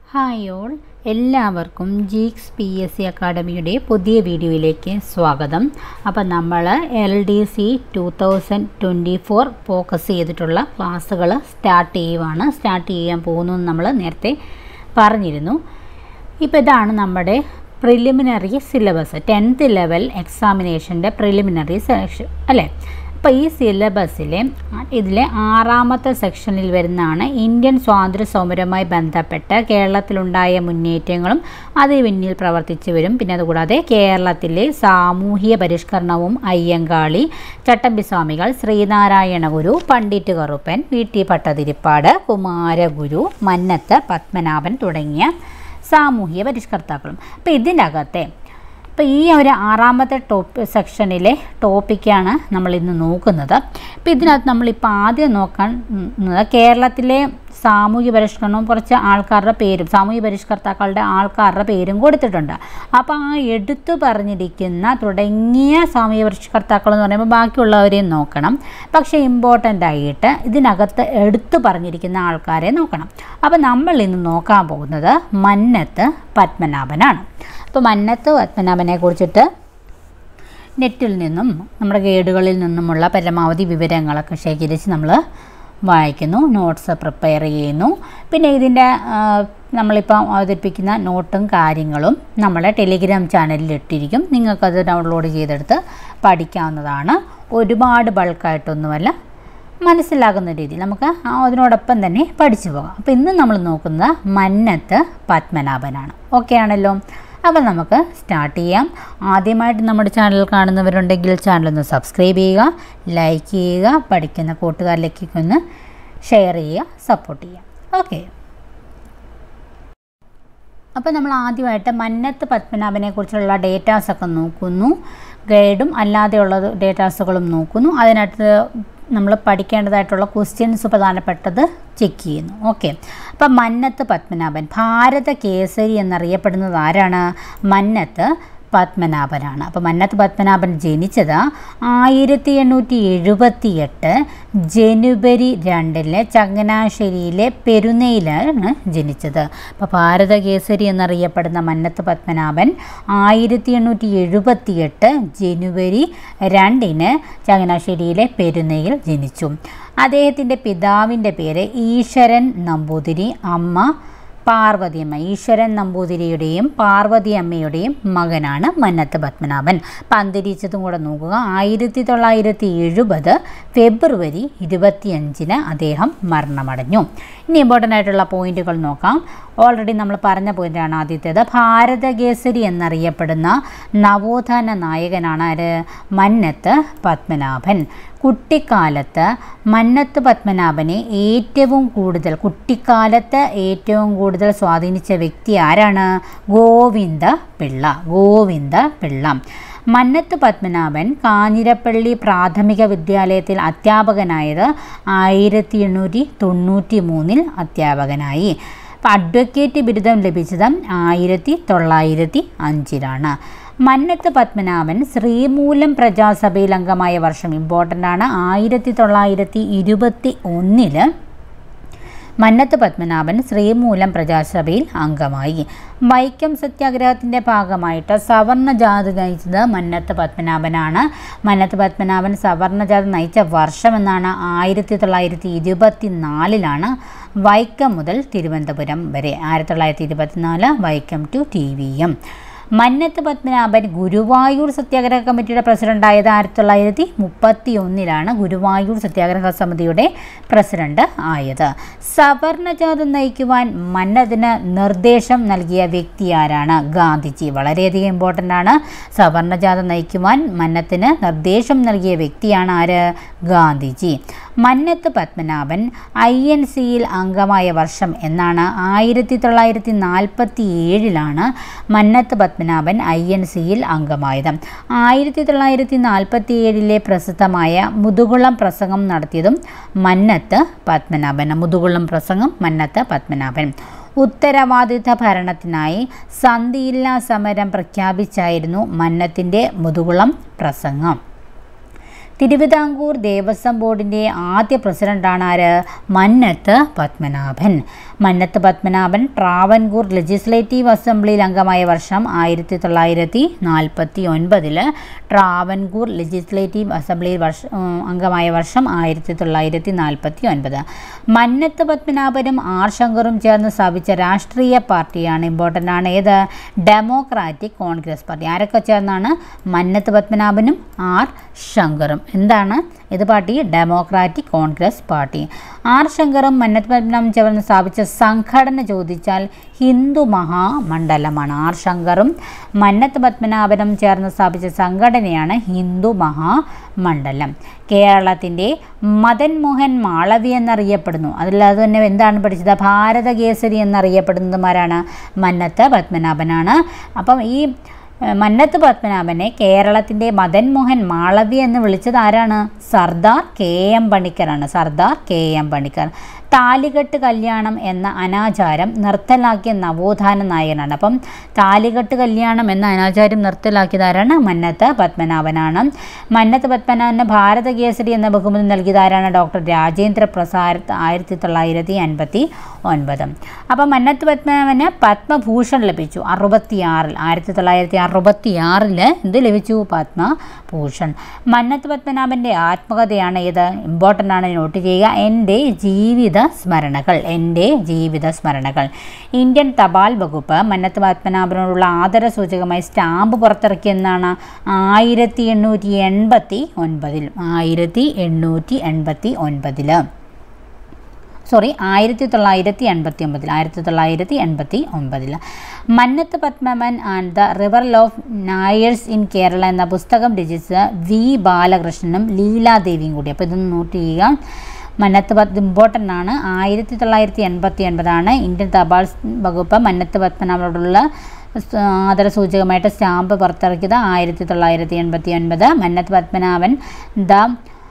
hi all എല്ലാവർക്കും Geeks P S C അക്കാഡമിയുടെ പുതിയ വീഡിയോയിലേക്ക് സ്വാഗതം അപ്പം നമ്മൾ L D C two thousand twenty four focus ചെയ്തിട്ടുള്ള ക്ലാസ്സുകൾ സ്റ്റാർട്ട് ചെയ്യുവാണ് സ്റ്റാർട്ട് ചെയ്യാൻ പോകുന്നു എന്ന് നമ്മൾ നേരത്തെ പറഞ്ഞിരുന്നു ഇപ്പോൾ ഇതാണ് നമ്മുടെ പ്രിലിമിനറി സിലബസ് ടെൻത്ത് ലെവൽ എക്സാമിനേഷൻ്റെ പ്രിലിമിനറി സെലക്ഷൻ അല്ലേ അപ്പോൾ ഈ സിലബസിലെ ഇതിലെ ആറാമത്തെ സെക്ഷനിൽ വരുന്നതാണ് ഇന്ത്യൻ സ്വാതന്ത്ര്യ സമരവുമായി ബന്ധപ്പെട്ട് കേരളത്തിലുണ്ടായ മുന്നേറ്റങ്ങളും അതിന് പിന്നിൽ പ്രവർത്തിച്ചവരും പിന്നെ അതുകൂടാതെ കേരളത്തിലെ സാമൂഹിക പരിഷ്കരണവും അയ്യങ്കാളി ചട്ടമ്പിസ്വാമികൾ ശ്രീനാരായണ ഗുരു പണ്ഡിറ്റ് കറുപ്പൻ വി ടി ഭട്ടതിരിപ്പാട് കുമാരഗുരു മന്നത്ത് പത്മനാഭൻ തുടങ്ങിയ സാമൂഹിക പരിഷ്കർത്താക്കളും അപ്പോൾ ഇതിനകത്തെ അപ്പോൾ ഈ ഒരു ആറാമത്തെ ടോപ്പ് സെക്ഷനിലെ ടോപ്പിക്കാണ് നമ്മൾ ഇന്ന് നോക്കുന്നത് അപ്പോൾ ഇതിനകത്ത് നമ്മളിപ്പോൾ ആദ്യം നോക്കാൻ കേരളത്തിലെ സാമൂഹ്യ പരിഷ്കരണവും കുറച്ച് ആൾക്കാരുടെ പേരും സാമൂഹ്യ പരിഷ്കർത്താക്കളുടെ ആൾക്കാരുടെ പേരും കൊടുത്തിട്ടുണ്ട് അപ്പോൾ ആ എടുത്തു പറഞ്ഞിരിക്കുന്ന തുടങ്ങിയ സാമൂഹ്യ പരിഷ്കർത്താക്കൾ എന്ന് പറയുമ്പോൾ ബാക്കിയുള്ളവരെയും നോക്കണം പക്ഷേ ഇമ്പോർട്ടൻ്റ് ആയിട്ട് ഇതിനകത്ത് എടുത്തു പറഞ്ഞിരിക്കുന്ന ആൾക്കാരെ നോക്കണം അപ്പോൾ നമ്മൾ ഇന്ന് നോക്കാൻ പോകുന്നത് മന്നത്ത് പത്മനാഭനാണ് അപ്പോൾ മന്നത്ത് പത്മനാഭനെ കുറിച്ചിട്ട് നെറ്റിൽ നിന്നും നമ്മുടെ ഗൈഡുകളിൽ നിന്നുമുള്ള പരമാവധി വിവരങ്ങളൊക്കെ ശേഖരിച്ച് നമ്മൾ വായിക്കുന്നു നോട്ട്സ് പ്രിപ്പയർ ചെയ്യുന്നു പിന്നെ ഇതിൻ്റെ നമ്മളിപ്പോൾ അവതരിപ്പിക്കുന്ന നോട്ടും കാര്യങ്ങളും നമ്മളെ ടെലിഗ്രാം ചാനലിൽ ഇട്ടിരിക്കും നിങ്ങൾക്കത് ഡൗൺലോഡ് ചെയ്തെടുത്ത് പഠിക്കാവുന്നതാണ് ഒരുപാട് ബൾക്കായിട്ടൊന്നുമല്ല മനസ്സിലാകുന്ന രീതിയിൽ നമുക്ക് അതിനോടൊപ്പം തന്നെ പഠിച്ചു പോകാം അപ്പോൾ ഇന്ന് നമ്മൾ നോക്കുന്നത് മന്നത്ത് പത്മനാഭനാണ് ഓക്കെ ആണല്ലോ അപ്പോൾ നമുക്ക് സ്റ്റാർട്ട് ചെയ്യാം ആദ്യമായിട്ട് നമ്മുടെ ചാനൽ കാണുന്നവരുണ്ടെങ്കിൽ ചാനൽ ഒന്ന് സബ്സ്ക്രൈബ് ചെയ്യുക ലൈക്ക് ചെയ്യുക പഠിക്കുന്ന കൂട്ടുകാരിലേക്ക് ഒന്ന് ഷെയർ ചെയ്യുക സപ്പോർട്ട് ചെയ്യുക ഓക്കെ അപ്പോൾ നമ്മൾ ആദ്യമായിട്ട് മന്നത്ത് പത്മനാഭനെ കുറിച്ചുള്ള ഡേറ്റാസൊക്കെ നോക്കുന്നു ഗൈഡും അല്ലാതെയുള്ള ഡേറ്റാസുകളും നോക്കുന്നു അതിനകത്ത് നമ്മൾ പഠിക്കേണ്ടതായിട്ടുള്ള ക്വസ്റ്റ്യൻസ് പ്രധാനപ്പെട്ടത് ചെക്ക് ചെയ്യുന്നു ഓക്കെ അപ്പം മന്നത്ത് പത്മനാഭൻ ഭാരത കേസരി എന്നറിയപ്പെടുന്നത് ആരാണ് മന്നത്ത് പത്മനാഭനാണ് അപ്പോൾ മന്നത്ത് പത്മനാഭൻ ജനിച്ചത് ആയിരത്തി എണ്ണൂറ്റി എഴുപത്തി എട്ട് ജനുവരി രണ്ടിലെ ചങ്ങനാശ്ശേരിയിലെ പെരുന്നയിലാണ് ജനിച്ചത് അപ്പോൾ ഭാരതകേസരി എന്നറിയപ്പെടുന്ന മന്നത്ത് പത്മനാഭൻ ആയിരത്തി എണ്ണൂറ്റി എഴുപത്തി എട്ട് ജനുവരി രണ്ടിന് ചങ്ങനാശ്ശേരിയിലെ പെരുന്നയിൽ ജനിച്ചു അദ്ദേഹത്തിൻ്റെ പിതാവിൻ്റെ പേര് ഈശ്വരൻ നമ്പൂതിരി അമ്മ പാർവതിയമ്മ ഈശ്വരൻ നമ്പൂതിരിയുടെയും പാർവതി അമ്മയുടെയും മകനാണ് മന്നത്ത് പത്മനാഭൻ അപ്പം അന്തരിച്ചതും കൂടെ നോക്കുക ആയിരത്തി തൊള്ളായിരത്തി എഴുപത് ഫെബ്രുവരി ഇരുപത്തിയഞ്ചിന് അദ്ദേഹം മരണമടഞ്ഞു ഇനി ഇമ്പോർട്ടൻ്റ് ആയിട്ടുള്ള പോയിന്റുകൾ നോക്കാം ഓൾറെഡി നമ്മൾ പറഞ്ഞ പോയിന്റാണ് ആദ്യത്തേത് ഭാരതകേസരി എന്നറിയപ്പെടുന്ന നവോത്ഥാന നായകനാണ് ആര് മന്നത്ത് പത്മനാഭൻ കുട്ടിക്കാലത്ത് മന്നത്ത് പത്മനാഭനെ ഏറ്റവും കൂടുതൽ കുട്ടിക്കാലത്ത് ഏറ്റവും കൂടുതൽ സ്വാധീനിച്ച വ്യക്തി ആരാണ് ഗോവിന്ദ പിള്ള ഗോവിന്ദ പിള്ള മന്നത്ത് പത്മനാഭൻ കാഞ്ഞിരപ്പള്ളി പ്രാഥമിക വിദ്യാലയത്തിൽ അധ്യാപകനായത് ആയിരത്തി എണ്ണൂറ്റി തൊണ്ണൂറ്റി മൂന്നിൽ അധ്യാപകനായി അപ്പോൾ അഡ്വക്കേറ്റ് ബിരുദം ലഭിച്ചത് ആയിരത്തി തൊള്ളായിരത്തി അഞ്ചിലാണ് മന്നത്ത് പത്മനാഭൻ ശ്രീമൂലം പ്രജാസഭയിൽ അംഗമായ വർഷം ഇമ്പോർട്ടൻ്റ് ആണ് ആയിരത്തി തൊള്ളായിരത്തി ഇരുപത്തി ഒന്നില് മന്നത്ത് പത്മനാഭൻ ശ്രീമൂലം പ്രജാസഭയിൽ അംഗമായി വൈക്കം സത്യാഗ്രഹത്തിൻ്റെ ഭാഗമായിട്ട് സവർണ ജാഥ നയിച്ചത് മന്നത്ത് പത്മനാഭനാണ് മന്നത്ത് പത്മനാഭൻ സവർണ ജാഥ നയിച്ച വർഷം എന്നാണ് ആയിരത്തി തൊള്ളായിരത്തി ഇരുപത്തി നാലിലാണ് വൈക്കം മുതൽ തിരുവനന്തപുരം വരെ ആയിരത്തി തൊള്ളായിരത്തി ഇരുപത്തിനാല് Vaikom to T V M Mannathu Padmanabhan Guruvayur Satyagraha കമ്മിറ്റിയുടെ പ്രസിഡൻ്റായത് ആയിരത്തി തൊള്ളായിരത്തി മുപ്പത്തി ഒന്നിലാണ് ഗുരുവായൂർ സത്യാഗ്രഹ സമിതിയുടെ പ്രസിഡന്റ് ആയത് സവർണജാഥ നയിക്കുവാൻ മന്നത്തിന് നിർദ്ദേശം നൽകിയ വ്യക്തി ആരാണ് ഗാന്ധിജി വളരെയധികം ഇമ്പോർട്ടൻ്റ് ആണ് സവർണജാഥ നയിക്കുവാൻ മന്നത്തിന് നിർദ്ദേശം നൽകിയ വ്യക്തിയാണ് ആര് ഗാന്ധിജി മന്നത്ത് പത്മനാഭൻ ഐ എൻ സിയിൽ അംഗമായ വർഷം എന്നാണ് ആയിരത്തി തൊള്ളായിരത്തി നാൽപ്പത്തി ഏഴിലാണ് മന്നത്ത് പത്മനാഭൻ ഐ എൻ സിയിൽ അംഗമായത് ആയിരത്തി തൊള്ളായിരത്തി നാൽപ്പത്തി ഏഴിലെ പ്രസിദ്ധമായ മുതുകുളം പ്രസംഗം നടത്തിയതും മന്നത്ത് പത്മനാഭൻ മുതുകുളം പ്രസംഗം മന്നത്ത് പത്മനാഭൻ ഉത്തരവാദിത്ത ഭരണത്തിനായി സന്ധിയില്ലാ സമരം പ്രഖ്യാപിച്ചായിരുന്നു മന്നത്തിൻ്റെ മുതുകുളം പ്രസംഗം തിരുവിതാംകൂർ ദേവസ്വം ബോർഡിൻ്റെ ആദ്യ പ്രസിഡന്റാണ് ആര് മന്നത്ത് പത്മനാഭൻ മന്നത്ത് പത്മനാഭൻ ട്രാവൻകൂർ ലെജിസ്ലേറ്റീവ് അസംബ്ലിയിൽ അംഗമായ വർഷം ആയിരത്തി തൊള്ളായിരത്തി നാൽപ്പത്തി ഒൻപതിൽ ട്രാവൻകൂർ ലെജിസ്ലേറ്റീവ് അസംബ്ലിയിൽ വർഷ ഉം, അംഗമായ വർഷം ആയിരത്തി തൊള്ളായിരത്തി നാൽപ്പത്തി ഒൻപത് മന്നത്ത് പത്മനാഭനും ആർ ശങ്കറും ചേർന്ന് സ്ഥാപിച്ച രാഷ്ട്രീയ പാർട്ടിയാണ് ഇമ്പോർട്ടൻ്റ് ആണ് ഏത് ഡെമോക്രാറ്റിക് കോൺഗ്രസ് പാർട്ടി ആരൊക്കെ ചേർന്നാണ് മന്നത്ത് പത്മനാഭനും ആർ ശങ്കറും എന്താണ് ഇത് party Democratic Congress Party R ശങ്കറും മന്നത്ത് പത്മനാഭനും ചേർന്ന് സ്ഥാപിച്ച സംഘടന ചോദിച്ചാൽ ഹിന്ദു മഹാമണ്ഡലമാണ് ആർ ശങ്കറും മന്നത്ത് പത്മനാഭനും ചേർന്ന് സ്ഥാപിച്ച സംഘടനയാണ് ഹിന്ദു മഹാമണ്ഡലം കേരളത്തിൻ്റെ മദൻ മോഹൻ മാളവി എന്നറിയപ്പെടുന്നു അതിലത് തന്നെ എന്താണ് പഠിച്ചത് ഭാരതകേസരി എന്നറിയപ്പെടുന്നതുമാരാണ് മന്നത്ത് പത്മനാഭനാണ് അപ്പം ഈ ഏഹ്, മന്നത്ത് പത്മനാഭനെ കേരളത്തിൻ്റെ മദൻ മോഹൻ മാളവി എന്ന് വിളിച്ചത് ആരാണ് സർദാർ കെ എം പണിക്കറാണ് സർദാർ കെ എം പണിക്കർ താലികെട്ട് കല്യാണം എന്ന അനാചാരം നിർത്തലാക്കിയ നവോത്ഥാന നായകനാണ് അപ്പം താലികെട്ട് കല്യാണം എന്ന അനാചാരം നിർത്തലാക്കിയത് ആരാണ് മന്നത്ത് പത്മനാഭനാണ് മന്നത്ത് പത്മനാഭന് ഭാരതകേസരി എന്ന ബഹുമതി നൽകിയത് ആരാണ് ഡോക്ടർ രാജേന്ദ്ര പ്രസാദ് ആയിരത്തി തൊള്ളായിരത്തി അൻപത്തി ഒൻപത് അപ്പം മന്നത്ത് പത്മനാഭന് പത്മഭൂഷൺ ലഭിച്ചു അറുപത്തിയാറിൽ ആയിരത്തി തൊള്ളായിരത്തി അറുപത്തി ആറിൽ എന്ത് ലഭിച്ചു പത്മഭൂഷൺ മന്നത്ത് പത്മനാഭൻ്റെ ആത്മകഥയാണ് ഇത് ഇമ്പോർട്ടൻ്റ് ആണ് നോട്ട് ചെയ്യുക എൻ്റെ ജീവിത സ്മരണകൾ എൻ്റെ ജീവിത സ്മരണകൾ ഇന്ത്യൻ തപാൽ വകുപ്പ് മന്നത്ത് പത്മനാഭനോടുള്ള ആദര സൂചകമായി സ്റ്റാമ്പ് പുറത്തിറക്കിയെന്നാണ് ആയിരത്തി എണ്ണൂറ്റി എൺപത്തി ഒൻപതിൽ ആയിരത്തി എണ്ണൂറ്റി എൺപത്തി ഒൻപതിൽ സോറി ആയിരത്തി തൊള്ളായിരത്തി എൺപത്തി ഒമ്പതിൽ ആയിരത്തി തൊള്ളായിരത്തി എൺപത്തി ഒമ്പതിൽ Mannathu Padmanabhan and the river of Nairs in Kerala എന്ന പുസ്തകം രചിച്ച വി ബാലകൃഷ്ണനും ലീലാദേവിയും കൂടി അപ്പോൾ ഇതൊന്ന് നോട്ട് ചെയ്യുക മന്നത്ത് പത്ത് ഇമ്പോർട്ടൻ്റ് ആണ് ആയിരത്തി തൊള്ളായിരത്തി എൺപത്തി ഒൻപതാണ് ഇന്ത്യൻ തപാൽ വകുപ്പ് മന്നത്ത് പത്മനാഭനോടുള്ള സ് ആദരസൂചകമായിട്ട് സ്റ്റാമ്പ് പുറത്തിറക്കിയത് ആയിരത്തി തൊള്ളായിരത്തി എൺപത്തി ഒൻപത് Mannathu Padmanabhan the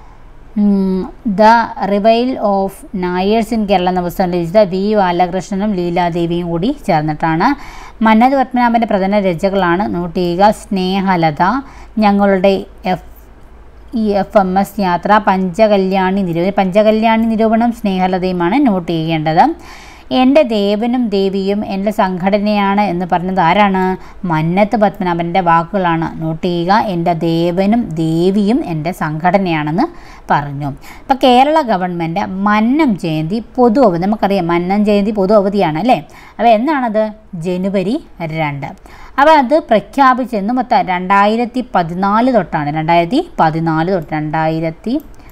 the revival of Nairs in Kerala എന്ന പുസ്തകം രചിച്ച വി ബാലകൃഷ്ണനും ലീലാദേവിയും കൂടി ചേർന്നിട്ടാണ് മന്നത് പത്മനാഭൻ്റെ പ്രധാന രചകളാണ് നോട്ട് ചെയ്യുക സ്നേഹലത ഞങ്ങളുടെ എഫ് ഈ എഫ് എം എസ് യാത്ര പഞ്ചകല്യാണി നിരൂപണം പഞ്ചകല്യാണി നിരൂപണം സ്നേഹലതയുമാണ് നോട്ട് ചെയ്യേണ്ടത് എൻ്റെ ദേവനും ദേവിയും എൻ്റെ സംഘടനയാണ് എന്ന് പറഞ്ഞത് ആരാണ് മന്നത്ത് പത്മനാഭൻ്റെ വാക്കുകളാണ് നോട്ട് ചെയ്യുക എൻ്റെ ദേവനും ദേവിയും എൻ്റെ സംഘടനയാണെന്ന് പറഞ്ഞു ഇപ്പോൾ കേരള ഗവൺമെൻറ് മന്നം ജയന്തി പൊതു അവധി നമുക്കറിയാം മന്നം ജയന്തി പൊതു അവധിയാണ് അല്ലേ അപ്പോൾ എന്നാണത് ജനുവരി രണ്ട് അപ്പോൾ അത് പ്രഖ്യാപിച്ചെന്ന് മൊത്തം രണ്ടായിരത്തി പതിനാല് തൊട്ടാണ് രണ്ടായിരത്തി പതിനാല് തൊട്ട് രണ്ടായിരത്തി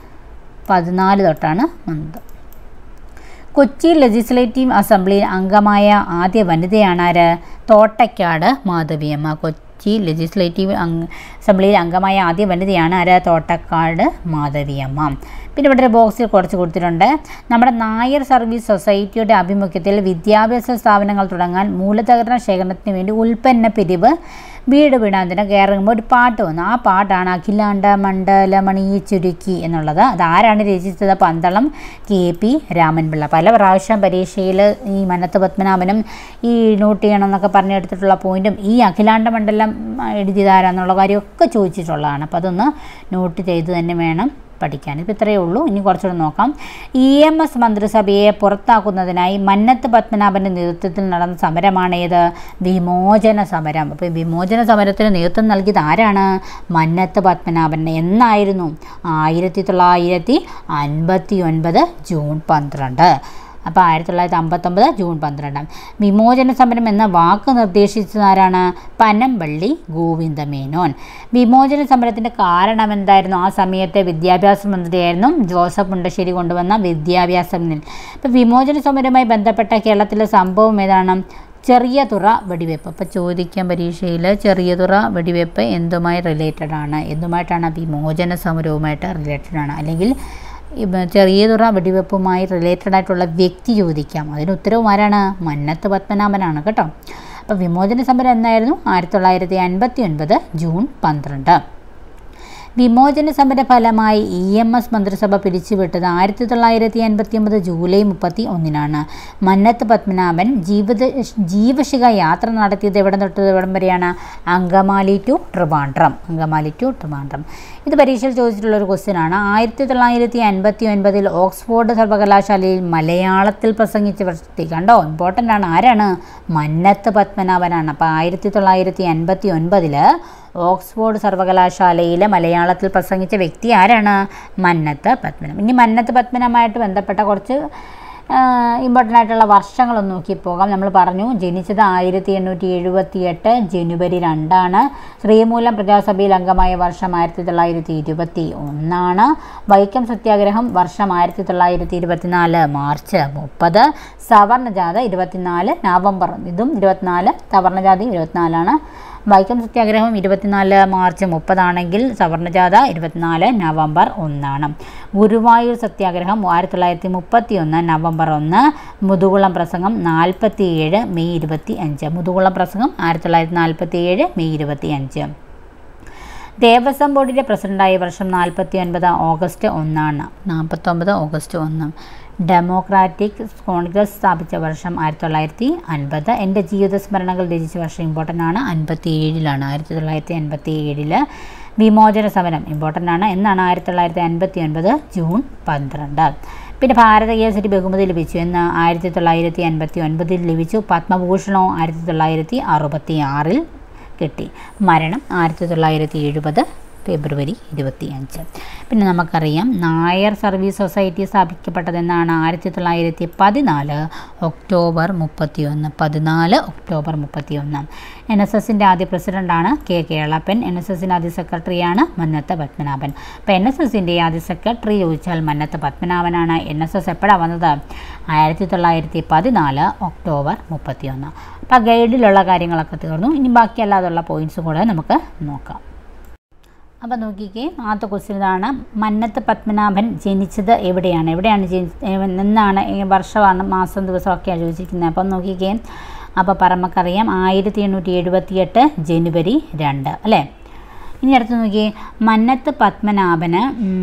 പതിനാല് തൊട്ടാണ് വന്നത് കൊച്ചി ലെജിസ്ലേറ്റീവ് അസംബ്ലിയിൽ അംഗമായ ആദ്യ വനിതയാണ് ആര് തോട്ടയ്ക്കാട് മാധവിയമ്മ കൊച്ചി ലെജിസ്ലേറ്റീവ് അംഗ അസംബ്ലിയിൽ അംഗമായ ആദ്യ വനിതയാണ് ആര് തോട്ടക്കാട് മാധവിയമ്മ പിന്നെ ഇവിടെ ഒരു ബോക്സിൽ കുറച്ച് കൊടുത്തിട്ടുണ്ട് നമ്മുടെ നായർ സർവീസ് സൊസൈറ്റിയുടെ ആഭിമുഖ്യത്തിൽ വിദ്യാഭ്യാസ സ്ഥാപനങ്ങൾ തുടങ്ങാൻ മൂലതകരണ ശേഖരണത്തിന് വേണ്ടി ഉൽപ്പന്ന പിരിവ് വീട് വീടാന്തിന് കയറുമ്പോൾ ഒരു പാട്ട് വന്നു ആ പാട്ടാണ് അഖിലാണ്ട മണ്ഡലമണി ചുരുക്കി എന്നുള്ളത് അതാരാണ് രചിച്ചത് പന്തളം കെ പി രാമൻപിള്ള പല പ്രാവശ്യം പരീക്ഷയിൽ ഈ മനത്ത് പത്മനാഭനും ഈ നോട്ട് ചെയ്യണം എന്നൊക്കെ പറഞ്ഞെടുത്തിട്ടുള്ള പോയിന്റും ഈ അഖിലാണ്ട മണ്ഡലം എഴുതിയതാരാന്നുള്ള കാര്യമൊക്കെ ചോദിച്ചിട്ടുള്ളതാണ് അപ്പോൾ അതൊന്ന് നോട്ട് ചെയ്ത് തന്നെ വേണം പഠിക്കാൻ ഇപ്പോൾ ഇത്രയേ ഉള്ളൂ ഇനി കുറച്ചുകൂടെ നോക്കാം ഇ എം എസ് മന്ത്രിസഭയെ പുറത്താക്കുന്നതിനായി മന്നത്ത് പത്മനാഭൻ്റെ നേതൃത്വത്തിൽ നടന്ന സമരമാണ് ഏത് വിമോചന സമരം അപ്പോൾ ഈ വിമോചന സമരത്തിന് നേതൃത്വം നൽകിയത് ആരാണ് മന്നത്ത് പത്മനാഭൻ എന്നായിരുന്നു ആയിരത്തി തൊള്ളായിരത്തി അൻപത്തി ഒൻപത് ജൂൺ പന്ത്രണ്ട് അപ്പോൾ ആയിരത്തി തൊള്ളായിരത്തി അമ്പത്തൊമ്പത് ജൂൺ പന്ത്രണ്ടാം വിമോചന സമരം എന്ന വാക്ക് നിർദ്ദേശിച്ചതാരാണ് പനമ്പള്ളി ഗോവിന്ദമേനോൻ വിമോചന സമരത്തിൻ്റെ കാരണം എന്തായിരുന്നു ആ സമയത്തെ വിദ്യാഭ്യാസ മന്ത്രിയായിരുന്നു ജോസഫ് മുണ്ടശ്ശേരി കൊണ്ടുവന്ന വിദ്യാഭ്യാസ മന്ത്രി അപ്പോൾ വിമോചന സമരവുമായി ബന്ധപ്പെട്ട കേരളത്തിലെ സംഭവം ഏതാണ് ചെറിയ തുറ വെടിവെപ്പ് അപ്പോൾ ചോദിക്കാൻ പരീക്ഷയിൽ ചെറിയ തുറ വെടിവെപ്പ് എന്തുമായി റിലേറ്റഡ് ആണ് എന്തുമായിട്ടാണ് വിമോചന സമരവുമായിട്ട് റിലേറ്റഡ് ആണ് അല്ലെങ്കിൽ ഈ ബ- ചെറിയ തുറ വെടിവെപ്പുമായി റിലേറ്റഡ് ആയിട്ടുള്ള വ്യക്തി ചോദിക്കാം അതിന് ഉത്തരവും ആരാണ് മന്നത്ത് പത്മനാഭനാണ് കേട്ടോ അപ്പോൾ വിമോചന സമരം എന്നായിരുന്നു ആയിരത്തി തൊള്ളായിരത്തി അൻപത്തി ഒൻപത് ജൂൺ പന്ത്രണ്ട് വിമോചന സമര ഫലമായി ഇ എം എസ് മന്ത്രിസഭ പിരിച്ചുവിട്ടത് ആയിരത്തി തൊള്ളായിരത്തി അൻപത്തി ഒമ്പത് ജൂലൈ മുപ്പത്തി ഒന്നിനാണ് മന്നത്ത് പത്മനാഭൻ ജീവിത ജീവശിഖ യാത്ര നടത്തിയത് എവിടെ തൊട്ട് എവിടം വരെയാണ് അങ്കമാലി ടു ട്രിവാൻഡ്രം അങ്കമാലി ടു ട്രിവാൻഡ്രം ഇത് പരീക്ഷയിൽ ചോദിച്ചിട്ടുള്ള ഒരു ക്വസ്റ്റ്യൻ ആണ് ആയിരത്തി തൊള്ളായിരത്തി അൻപത്തി ഒൻപതിൽ ഓക്സ്ഫോർഡ് സർവകലാശാലയിൽ മലയാളത്തിൽ പ്രസംഗിച്ച വ്യക്തി കണ്ടോ ഇമ്പോർട്ടൻ്റ് ആണ് ആരാണ് മന്നത്ത് പത്മനാഭനാണ് അപ്പോൾ ആയിരത്തി തൊള്ളായിരത്തി അൻപത്തി ഒൻപതിൽ ഓക്സ്ഫോർഡ് സർവകലാശാലയിലെ മലയാളത്തിൽ പ്രസംഗിച്ച വ്യക്തി ആരാണ് മന്നത്ത് പത്മനാഭൻ ഇനി മന്നത്ത് പത്മനാഭമായിട്ട് ബന്ധപ്പെട്ട കുറച്ച് ഇമ്പോർട്ടൻ്റ് ആയിട്ടുള്ള വർഷങ്ങളൊന്ന് നോക്കി പോകാം നമ്മൾ പറഞ്ഞു ജനിച്ചത് ആയിരത്തി എണ്ണൂറ്റി എഴുപത്തി എട്ട് ജനുവരി രണ്ടാണ് ശ്രീമൂലം പ്രജാസഭയിൽ അംഗമായ വർഷം ആയിരത്തി തൊള്ളായിരത്തി ഇരുപത്തി ഒന്നാണ് വൈക്കം സത്യാഗ്രഹം വർഷം ആയിരത്തി തൊള്ളായിരത്തി ഇരുപത്തിനാല് മാർച്ച് മുപ്പത് സവർണജാഥ ഇരുപത്തിനാല് നവംബർ ഇതും ഇരുപത്തിനാല് സവർണജാഥയും ഇരുപത്തിനാലാണ് വൈക്കം സത്യാഗ്രഹം ഇരുപത്തിനാല് മാർച്ച് മുപ്പതാണെങ്കിൽ സവർണജാഥ ഇരുപത്തിനാല് നവംബർ ഒന്നാണ് ഗുരുവായൂർ സത്യാഗ്രഹം ആയിരത്തി തൊള്ളായിരത്തി മുപ്പത്തി ഒന്ന് നവംബർ ഒന്ന് മുതുകുളം പ്രസംഗം നാൽപ്പത്തി ഏഴ് മെയ് ഇരുപത്തി അഞ്ച് മുതുകുളം പ്രസംഗം ആയിരത്തി തൊള്ളായിരത്തി നാൽപ്പത്തി ഏഴ് മെയ് ഇരുപത്തി അഞ്ച് ദേവസ്വം ബോർഡിൻ്റെ പ്രസിഡൻ്റായ വർഷം നാൽപ്പത്തി ഒൻപത് ഓഗസ്റ്റ് ഒന്നാണ് നാൽപ്പത്തൊമ്പത് ഓഗസ്റ്റ് ഒന്ന് ഡെമോക്രാറ്റിക് കോൺഗ്രസ് സ്ഥാപിച്ച വർഷം ആയിരത്തി തൊള്ളായിരത്തി അൻപത് എൻ്റെ ജീവിത സ്മരണകൾ രചിച്ച വർഷം ഇമ്പോർട്ടൻ്റ് ആണ് അൻപത്തി ഏഴിലാണ് ആയിരത്തി തൊള്ളായിരത്തി അൻപത്തി ഏഴില് വിമോചന സമരം ഇമ്പോർട്ടൻ്റ് ആണ് എന്നാണ് ആയിരത്തി തൊള്ളായിരത്തി അൻപത്തി ഒൻപത് ജൂൺ പന്ത്രണ്ട് പിന്നെ ഭാരത കേസരി ബഹുമതി ലഭിച്ചു എന്ന് ആയിരത്തി തൊള്ളായിരത്തി അൻപത്തി ഒൻപതിൽ ലഭിച്ചു പത്മഭൂഷണോ ആയിരത്തി തൊള്ളായിരത്തി അറുപത്തി ആറിൽ കിട്ടി മരണം ആയിരത്തി തൊള്ളായിരത്തി എഴുപത് ഫെബ്രുവരി ഇരുപത്തി അഞ്ച് പിന്നെ നമുക്കറിയാം നായർ സർവീസ് സൊസൈറ്റി സ്ഥാപിക്കപ്പെട്ടതെന്നാണ് ആയിരത്തി തൊള്ളായിരത്തി പതിനാല് ഒക്ടോബർ മുപ്പത്തി ഒന്ന് പതിനാല് ഒക്ടോബർ മുപ്പത്തി ഒന്ന് എൻ എസ് എസിൻ്റെ ആദ്യ പ്രസിഡൻ്റാണ് കെ കേളപ്പൻ എൻ എസ് എസിൻ്റെ ആദ്യ സെക്രട്ടറിയാണ് മന്നത്ത് പത്മനാഭൻ അപ്പോൾ എൻ എസ് എസിൻ്റെ ആദ്യ സെക്രട്ടറി ചോദിച്ചാൽ മന്നത്ത് പത്മനാഭനാണ് എൻ എസ് എസ് എപ്പോഴാണ് വന്നത് ആയിരത്തി തൊള്ളായിരത്തി പതിനാല് ഒക്ടോബർ മുപ്പത്തി ഒന്ന് അപ്പോൾ ഗൈഡിലുള്ള കാര്യങ്ങളൊക്കെ തീർന്നു ഇനി ബാക്കി അല്ലാതുള്ള പോയിൻറ്റ്സ് കൂടെ നമുക്ക് നോക്കാം അപ്പോൾ നോക്കിക്കേ ആദ്യത്തെ ക്വസ്റ്റ്യൻ ഇതാണ് മന്നത്ത് പത്മനാഭൻ ജനിച്ചത് എവിടെയാണ് എവിടെയാണ് ജനി എന്നാണ് ഈ വർഷമാണ് മാസം ദിവസമൊക്കെയാണ് ചോദിച്ചിരിക്കുന്നത് അപ്പം നോക്കിക്കേ അപ്പോൾ പറമ്പക്കറിയാം ആയിരത്തി എണ്ണൂറ്റി എഴുപത്തി എട്ട് ജനുവരി രണ്ട് അല്ലേ ഇനി അടുത്ത് നോക്കിയേ മന്നത്ത് പത്മനാഭന്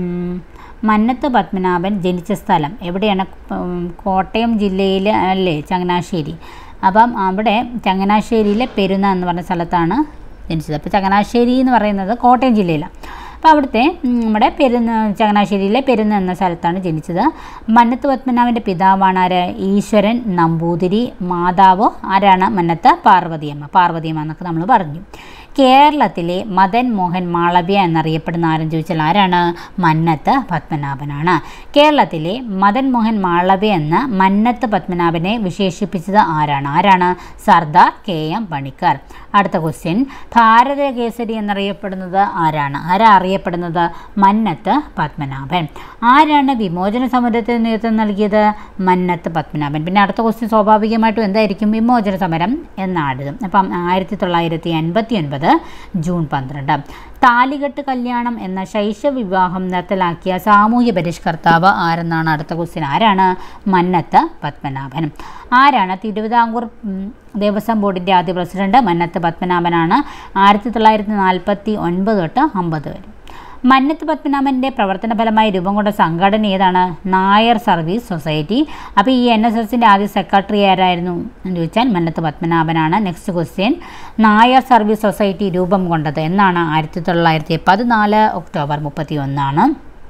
മന്നത്ത് പത്മനാഭൻ ജനിച്ച സ്ഥലം എവിടെയാണ് കോട്ടയം ജില്ലയിൽ അല്ലേ ചങ്ങനാശ്ശേരി അപ്പം അവിടെ ചങ്ങനാശ്ശേരിയിലെ പെരുന്ന എന്ന് പറഞ്ഞ സ്ഥലത്താണ് ജനിച്ചത് അപ്പോൾ ചങ്ങനാശ്ശേരി എന്ന് പറയുന്നത് കോട്ടയം ജില്ലയിലാണ് അപ്പോൾ അവിടുത്തെ നമ്മുടെ പെരുന്ന ചങ്ങനാശ്ശേരിയിലെ പെരുന്ന എന്ന സ്ഥലത്താണ് ജനിച്ചത് മന്നത്ത് പത്മനാഭൻ്റെ പിതാവാണ് ആര് ഈശ്വരൻ നമ്പൂതിരി മാതാവ് ആരാണ് മന്നത്ത് പാർവതിയമ്മ പാർവതിയമ്മ എന്നൊക്കെ നമ്മൾ പറഞ്ഞു കേരളത്തിലെ മദൻ മോഹൻ മാളവ്യ എന്നറിയപ്പെടുന്ന ആരും ചോദിച്ചാൽ ആരാണ് മന്നത്ത് പത്മനാഭനാണ് കേരളത്തിലെ മദൻ മോഹൻ മാളവ്യ എന്ന മന്നത്ത് പത്മനാഭനെ വിശേഷിപ്പിച്ചത് ആരാണ് ആരാണ് സർദാർ കെ എം പണിക്കർ അടുത്ത ക്വസ്റ്റ്യൻ ഭാരത കേസരി എന്നറിയപ്പെടുന്നത് ആരാണ് ആരാ അറിയപ്പെടുന്നത് മന്നത്ത് പത്മനാഭൻ ആരാണ് വിമോചന സമരത്തിന് നേതൃത്വം നൽകിയത് മന്നത്ത് പത്മനാഭൻ പിന്നെ അടുത്ത ക്വസ്റ്റ്യൻ സ്വാഭാവികമായിട്ടും എന്തായിരിക്കും വിമോചന സമരം എന്നാണിത് അപ്പം ആയിരത്തി തൊള്ളായിരത്തി അൻപത്തി ഒൻപത് ജൂൺ പന്ത്രണ്ട് താലികെട്ട് കല്യാണം എന്ന ശൈശവ വിവാഹം നിർത്തലാക്കിയ സാമൂഹ്യ പരിഷ്കർത്താവ് ആരെന്നാണ് അടുത്ത ക്വസ്റ്റ്യൻ ആരാണ് മന്നത്ത് പത്മനാഭൻ ആരാണ് തിരുവിതാംകൂർ ദേവസ്വം ബോർഡിൻ്റെ ആദ്യ പ്രസിഡന്റ് മന്നത്ത് പത്മനാഭനാണ് ആയിരത്തി തൊള്ളായിരത്തി നാൽപ്പത്തി ഒൻപത് തൊട്ട് അമ്പത് വരെ മന്നത്ത് പത്മനാഭൻ്റെ പ്രവർത്തന ഫലമായി രൂപം കൊണ്ട സംഘടന ഏതാണ് നായർ സർവീസ് സൊസൈറ്റി അപ്പോൾ ഈ എൻ എസ് എസിൻ്റെ ആദ്യ സെക്രട്ടറി ആരായിരുന്നു എന്ന് ചോദിച്ചാൽ മന്നത്ത് പത്മനാഭനാണ് next question Nair Service Society രൂപം കൊണ്ടത് എന്നാണ് ആയിരത്തി തൊള്ളായിരത്തി പതിനാല് ഒക്ടോബർ മുപ്പത്തി ഒന്നാണ്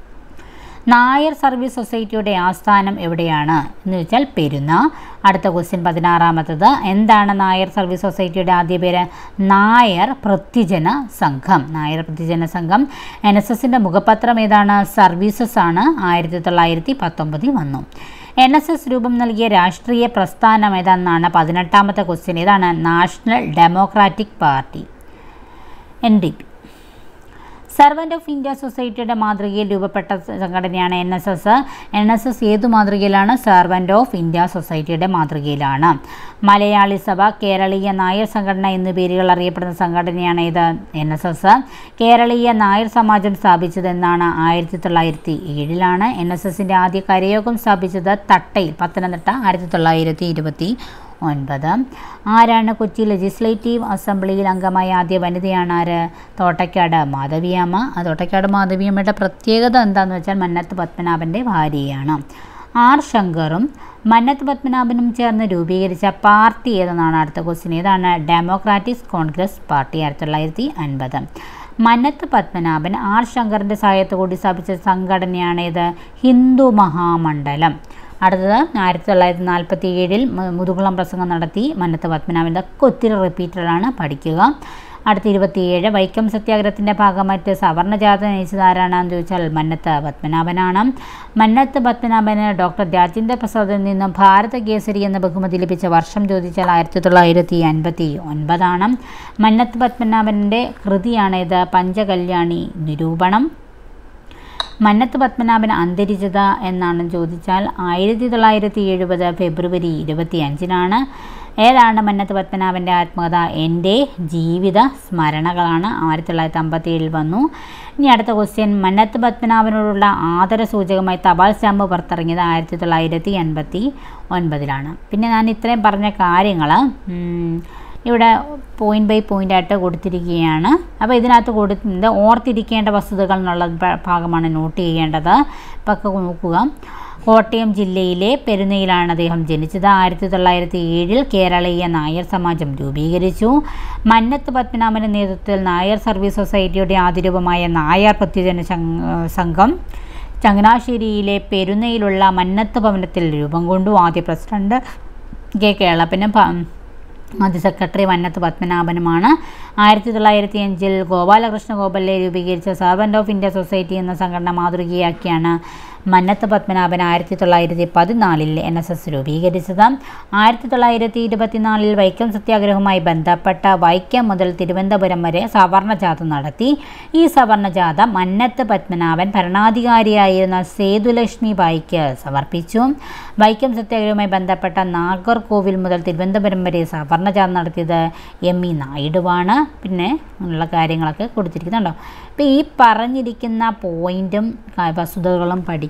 നായർ സർവീസ് സൊസൈറ്റിയുടെ ആസ്ഥാനം എവിടെയാണ് എന്ന് വെച്ചാൽ പെരുന്ന അടുത്ത ക്വസ്റ്റ്യൻ പതിനാറാമത്തത് എന്താണ് നായർ സർവീസ് സൊസൈറ്റിയുടെ ആദ്യ പേര് നായർ പ്രത്യജന സംഘം നായർ പ്രത്യജന സംഘം എൻ എസ് എസിൻ്റെ മുഖപത്രം ഏതാണ് സർവീസസ് ആണ് ആയിരത്തി തൊള്ളായിരത്തി പത്തൊമ്പതിൽ വന്നു എൻ എസ് എസ് രൂപം നൽകിയ രാഷ്ട്രീയ പ്രസ്ഥാനം ഏതാണെന്നാണ് പതിനെട്ടാമത്തെ ക്വസ്റ്റ്യൻ ഏതാണ് National Democratic Party N D P Servant of India സൊസൈറ്റിയുടെ മാതൃകയിൽ രൂപപ്പെട്ട സംഘടനയാണ് N S S N S S ഏതു മാതൃകയിലാണ് സർവൻ്റ് ഓഫ് ഇന്ത്യ സൊസൈറ്റിയുടെ മാതൃകയിലാണ് മലയാളി സഭ കേരളീയ നായർ സംഘടന എന്നീ പേരുകൾ അറിയപ്പെടുന്ന സംഘടനയാണ് ഇത് എൻ എസ് എസ് കേരളീയ നായർ സമാജം സ്ഥാപിച്ചത് എന്നാണ് ആയിരത്തി തൊള്ളായിരത്തി ഏഴിലാണ് എൻ എസ് എസിൻ്റെ ആദ്യ കരയോഗം സ്ഥാപിച്ചത് തട്ടയിൽ പത്തനംതിട്ട ആയിരത്തി തൊള്ളായിരത്തി ഇരുപത്തി ഒൻപത് ആരാണ് കൊച്ചി ലെജിസ്ലേറ്റീവ് അസംബ്ലിയിൽ അംഗമായ ആദ്യ വനിതയാണ് ആര് തോട്ടയ്ക്കാട് മാധവിയമ്മ ആ തോട്ടയ്ക്കാട് മാധവിയമ്മയുടെ പ്രത്യേകത എന്താണെന്ന് വെച്ചാൽ മന്നത്ത് പത്മനാഭൻ്റെ ഭാര്യയാണ് ആർ ശങ്കറും മന്നത്ത് പത്മനാഭനും ചേർന്ന് രൂപീകരിച്ച പാർട്ടി ഏതെന്നാണ് അടുത്ത ക്വസ്റ്റ്യൻ ഏതാണ് ഡെമോക്രാറ്റിക് കോൺഗ്രസ് പാർട്ടി ആയിരത്തി തൊള്ളായിരത്തി അൻപത് മന്നത്ത് പത്മനാഭൻ ആർ ശങ്കറിൻ്റെ സഹായത്തോടുകൂടി സ്ഥാപിച്ച സംഘടനയാണ് ഇത് ഹിന്ദു മഹാമണ്ഡലം അടുത്തത് ആയിരത്തി തൊള്ളായിരത്തി നാൽപ്പത്തി ഏഴിൽ മുതുകുളം പ്രസംഗം നടത്തി മന്നത്ത് പത്മനാഭൻ ഇതൊക്കെ ഒത്തിരി റിപ്പീറ്റഡാണ് പഠിക്കുക അടുത്ത ഇരുപത്തിയേഴ് വൈക്കം സത്യാഗ്രഹത്തിൻ്റെ ഭാഗമായിട്ട് സവർണജാത നയിച്ചത് ആരാണെന്ന് ചോദിച്ചാൽ മന്നത്ത് പത്മനാഭനാണ് മന്നത്ത് പത്മനാഭന് ഡോക്ടർ രാജേന്ദ്ര പ്രസാദിൽ നിന്ന് ഭാരത കേസരി എന്ന ബഹുമതി ലഭിച്ച വർഷം ചോദിച്ചാൽ ആയിരത്തി തൊള്ളായിരത്തി അൻപത്തി ഒൻപതാണ് മന്നത്ത് പത്മനാഭൻ്റെ കൃതിയാണ് ഇത് പഞ്ചകല്യാണി നിരൂപണം മന്നത്ത് പത്മനാഭൻ അന്തരിച്ചത് എന്നാണ് ചോദിച്ചാൽ ആയിരത്തി തൊള്ളായിരത്തി എഴുപത് ഫെബ്രുവരി ഇരുപത്തി അഞ്ചിനാണ് ഏതാണ് മന്നത്ത് പത്മനാഭൻ്റെ ആത്മകഥ എൻ്റെ ജീവിത സ്മരണകളാണ് ആയിരത്തി തൊള്ളായിരത്തി അമ്പത്തി ഏഴിൽ വന്നു ഇനി അടുത്ത ക്വസ്റ്റ്യൻ മന്നത്ത് പത്മനാഭനോടുള്ള ആദര സൂചകമായി തപാൽ സ്റ്റാമ്പ് പുറത്തിറങ്ങിയത് ആയിരത്തി തൊള്ളായിരത്തി എൺപത്തി ഒൻപതിലാണ് പിന്നെ ഞാൻ ഇത്രയും പറഞ്ഞ കാര്യങ്ങൾ ഇവിടെ പോയിൻ്റ് ബൈ പോയിൻ്റ് ആയിട്ട് കൊടുത്തിരിക്കുകയാണ് അപ്പോൾ ഇതിനകത്ത് കൊടുത്തിട്ടുണ്ട് ഓർത്തിരിക്കേണ്ട വസ്തുതകൾ എന്നുള്ള ഭാഗമാണ് നോട്ട് ചെയ്യേണ്ടത് ഇപ്പം നോക്കുക കോട്ടയം ജില്ലയിലെ പെരുന്നയിലാണ് അദ്ദേഹം ജനിച്ചത് ആയിരത്തി തൊള്ളായിരത്തി ഏഴിൽ കേരളീയ നായർ സമാജം രൂപീകരിച്ചു മന്നത്ത് പത്മനാഭൻ്റെ നേതൃത്വത്തിൽ നായർ സർവീസ് സൊസൈറ്റിയുടെ ആതിരൂപമായ നായർ പ്രത്യുജന സംഘം ചങ്ങനാശ്ശേരിയിലെ പെരുന്നയിലുള്ള മന്നത്ത് ഭവനത്തിൽ രൂപം കൊണ്ടു ആദ്യ പ്രസിഡന്റ് കെ കേളപ്പനും ആദ്യ സെക്രട്ടറി മന്നത്ത് പത്മനാഭനുമാണ് ആയിരത്തി തൊള്ളായിരത്തി അഞ്ചിൽ ഗോപാലകൃഷ്ണ ഗോപാലെ രൂപീകരിച്ച സർവൻറ്റ് ഓഫ് ഇന്ത്യ സൊസൈറ്റി എന്ന സംഘടന മാതൃകയാക്കിയാണ് മന്നത്ത് പത്മനാഭൻ ആയിരത്തി തൊള്ളായിരത്തി പതിനാലിൽ എൻ എസ് എസ് രൂപീകരിച്ചത് ആയിരത്തി തൊള്ളായിരത്തി ഇരുപത്തിനാലിൽ വൈക്കം സത്യാഗ്രഹവുമായി ബന്ധപ്പെട്ട വൈക്കം മുതൽ തിരുവനന്തപുരം വരെ സവർണജാഥ നടത്തി ഈ സവർണജാഥ മന്നത്ത് പത്മനാഭൻ ഭരണാധികാരിയായിരുന്ന സേതുലക്ഷ്മി ബായിക്ക് സമർപ്പിച്ചു വൈക്കം സത്യാഗ്രഹവുമായി ബന്ധപ്പെട്ട നാഗർകോവിൽ മുതൽ തിരുവനന്തപുരം വരെ സവർണജാഥ നടത്തിയത് എം ഇ നായിഡുവാണ് പിന്നെ ഉള്ള കാര്യങ്ങളൊക്കെ കൊടുത്തിരിക്കുന്നുണ്ടോ അപ്പോൾ ഈ പറഞ്ഞിരിക്കുന്ന പോയിൻറ്റും വസ്തുതകളും പഠിക്കുക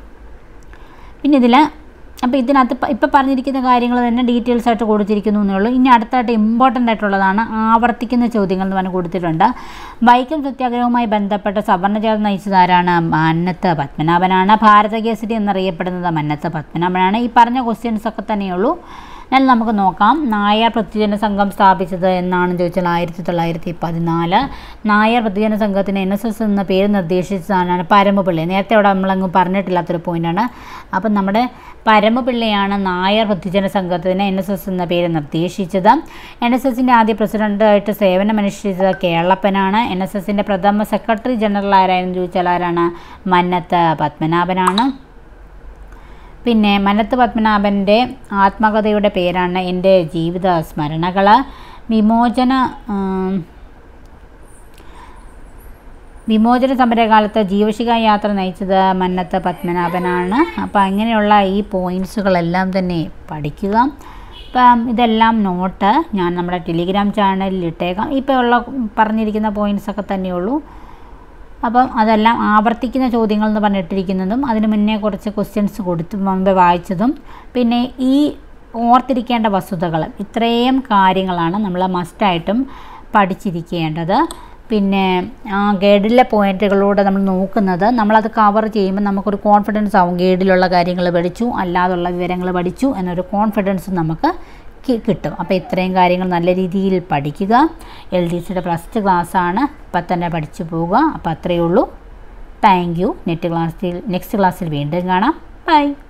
പിന്നെ ഇതിൽ അപ്പോൾ ഇതിനകത്ത് ഇപ്പോൾ പറഞ്ഞിരിക്കുന്ന കാര്യങ്ങൾ തന്നെ ഡീറ്റെയിൽസ് ആയിട്ട് കൊടുത്തിരിക്കുന്നു എന്നേ ഉള്ളൂ ഇനി അടുത്തായിട്ട് ഇമ്പോർട്ടൻ്റ് ആയിട്ടുള്ളതാണ് ആവർത്തിക്കുന്ന ചോദ്യങ്ങൾ എന്ന് പറഞ്ഞ് കൊടുത്തിട്ടുണ്ട് വൈക്കം സത്യാഗ്രഹവുമായി ബന്ധപ്പെട്ട സവർണജാത നയിച്ചതാരാണ് മന്നത്ത് പത്മനാഭനാണ് ഭാരതകേസരി എന്നറിയപ്പെടുന്നത് മന്നത്ത് പത്മനാഭനാണ് ഈ പറഞ്ഞ ക്വസ്റ്റ്യൻസ് ഒക്കെ തന്നെയുള്ളൂ എന്നാൽ നമുക്ക് നോക്കാം നായർ പ്രത്യുജന സംഘം സ്ഥാപിച്ചത് എന്നാണ് ചോദിച്ചാൽ ആയിരത്തി തൊള്ളായിരത്തി പതിനാല് നായർ പ്രത്യുജന സംഘത്തിന് എൻ എസ് എസ് എന്ന പേര് നിർദ്ദേശിച്ചതാണ് പരമപിള്ളി നേരത്തെ അവിടെ നമ്മളങ്ങ് പറഞ്ഞിട്ടില്ലാത്തൊരു പോയിൻ്റാണ് അപ്പം നമ്മുടെ പരമപിള്ളയാണ് നായർ പ്രത്യുജന സംഘത്തിന് എൻ എസ് എസ് എന്ന പേര് നിർദ്ദേശിച്ചത് എൻ എസ് എസിൻ്റെ ആദ്യ പ്രസിഡൻ്റായിട്ട് സേവനമനുഷ്ഠിച്ചത് കേളപ്പനാണ് എൻ എസ് എസിൻ്റെ പ്രഥമ സെക്രട്ടറി ജനറൽ ആരായെന്ന് ചോദിച്ചാൽ ആരാണ് മന്നത്ത് പത്മനാഭനാണ് പിന്നെ മനത്ത് പത്മനാഭൻ്റെ ആത്മകഥയുടെ പേരാണ് എൻ്റെ ജീവിത സ്മരണകൾ വിമോചന വിമോചന സമരകാലത്ത് ജീവശിഖ യാത്ര നയിച്ചത് മന്നത്ത് പത്മനാഭനാണ് അപ്പോൾ അങ്ങനെയുള്ള ഈ പോയിൻറ്റ്സുകളെല്ലാം തന്നെ പഠിക്കുക അപ്പം ഇതെല്ലാം നോട്ട് ഞാൻ നമ്മുടെ ടെലിഗ്രാം ചാനലിൽ ഇട്ടേക്കാം ഇപ്പോൾ ഉള്ള പറഞ്ഞിരിക്കുന്ന പോയിൻറ്റ്സൊക്കെ തന്നെയുള്ളൂ അപ്പം അതെല്ലാം ആവർത്തിക്കുന്ന ചോദ്യങ്ങൾ എന്ന് പറഞ്ഞിട്ടിരിക്കുന്നതും അതിന് മുന്നേ കുറച്ച് ക്വസ്റ്റ്യൻസ് കൊടുത്ത് മുമ്പേ വായിച്ചതും പിന്നെ ഈ ഓർത്തിരിക്കേണ്ട വസ്തുതകൾ ഇത്രയും കാര്യങ്ങളാണ് നമ്മൾ മസ്റ്റായിട്ടും പഠിച്ചിരിക്കേണ്ടത് പിന്നെ ആ ഗൈഡിലെ പോയിന്റുകളിലൂടെ നമ്മൾ നോക്കുന്നത് നമ്മളത് കവർ ചെയ്യുമ്പോൾ നമുക്കൊരു കോൺഫിഡൻസ് ആവും ഗൈഡിലുള്ള കാര്യങ്ങൾ പഠിച്ചു അല്ലാതുള്ള വിവരങ്ങൾ പഠിച്ചു എന്നൊരു കോൺഫിഡൻസ് നമുക്ക് കിട്ടും അപ്പോൾ ഇത്രയും കാര്യങ്ങൾ നല്ല രീതിയിൽ പഠിക്കുക എൽ ഡി സിയുടെ ഫസ്റ്റ് ക്ലാസ്സാണ് ഇപ്പം തന്നെ പഠിച്ചു പോവുക അപ്പോൾ അത്രയേ ഉള്ളൂ താങ്ക് യു നെറ്റ് ക്ലാസ്സിൽ നെക്സ്റ്റ് ക്ലാസ്സിൽ വീണ്ടും കാണാം ബൈ